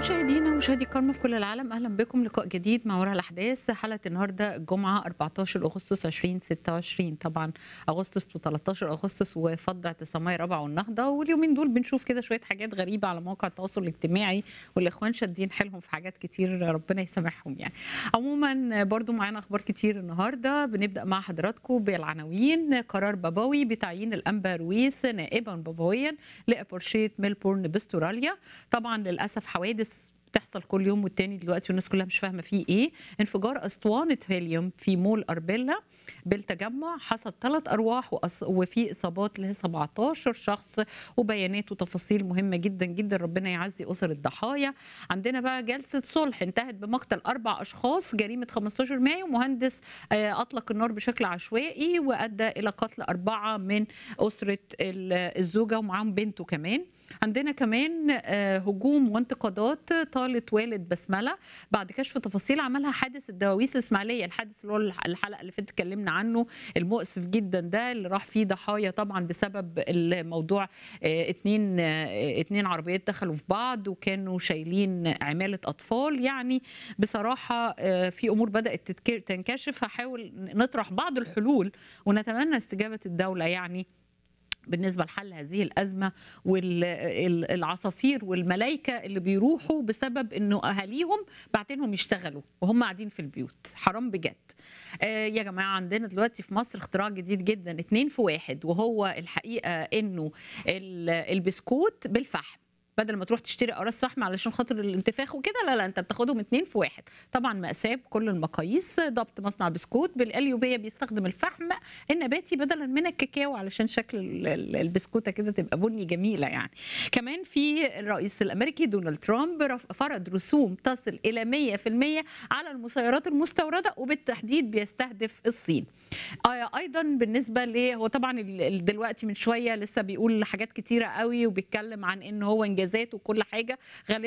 مشاهدينا ومشاهدي الكرام في كل العالم اهلا بكم لقاء جديد مع وراء الاحداث حلقه النهارده الجمعه 14 اغسطس 2026 طبعا اغسطس و13 اغسطس وفض اعتصامي رابعه والنهضه واليومين دول بنشوف كده شويه حاجات غريبه على مواقع التواصل الاجتماعي والاخوان شادين حيلهم في حاجات كتير ربنا يسامحهم يعني عموما برضو معانا اخبار كتير النهارده بنبدا مع حضراتكم بالعناوين قرار بابوي بتعيين الانبا رويس نائبا بابويا لابورشيه ميلبورن باستراليا طبعا للاسف حوادث بتحصل كل يوم والتاني دلوقتي والناس كلها مش فاهمه فيه ايه انفجار اسطوانه هيليوم في مول اربيلا بالتجمع حصل ثلاث ارواح وأص... وفي اصابات ل 17 شخص وبيانات وتفاصيل مهمه جدا جدا ربنا يعزي اسر الضحايا عندنا بقى جلسه صلح انتهت بمقتل اربع اشخاص جريمه 15 مايو مهندس اطلق النار بشكل عشوائي وادى الى قتل اربعه من اسره الزوجه ومعاهم بنته كمان عندنا كمان هجوم وانتقادات طالت والد بسمله بعد كشف تفاصيل عملها حادث الدواويس الاسماعيليه الحادث اللي هو الحلقه اللي فاتت اتكلمنا عنه المؤسف جدا ده اللي راح فيه ضحايا طبعا بسبب الموضوع اتنين اتنين عربيات دخلوا في بعض وكانوا شايلين عماله اطفال يعني بصراحه في امور بدات تنكشف هحاول نطرح بعض الحلول ونتمنى استجابه الدوله يعني بالنسبة لحل هذه الأزمة والعصافير والملايكة اللي بيروحوا بسبب أنه أهاليهم بعتينهم يشتغلوا وهم قاعدين في البيوت حرام بجد آه يا جماعة عندنا دلوقتي في مصر اختراع جديد جدا اتنين في واحد وهو الحقيقة أنه البسكوت بالفحم بدل ما تروح تشتري قراص فحم علشان خاطر الانتفاخ وكده لا لا انت بتاخدهم اتنين في واحد طبعا مأساة بكل المقاييس ضبط مصنع بسكوت بالقليوبية بيستخدم الفحم النباتي بدلا من الكاكاو علشان شكل البسكوته كده تبقى بني جميله يعني كمان في الرئيس الامريكي دونالد ترامب فرض رسوم تصل الى 100% على المسيرات المستورده وبالتحديد بيستهدف الصين ايضا بالنسبه ل هو طبعا دلوقتي من شويه لسه بيقول حاجات كتيره قوي وبيتكلم عن ان هو انجازات وكل حاجه غالبا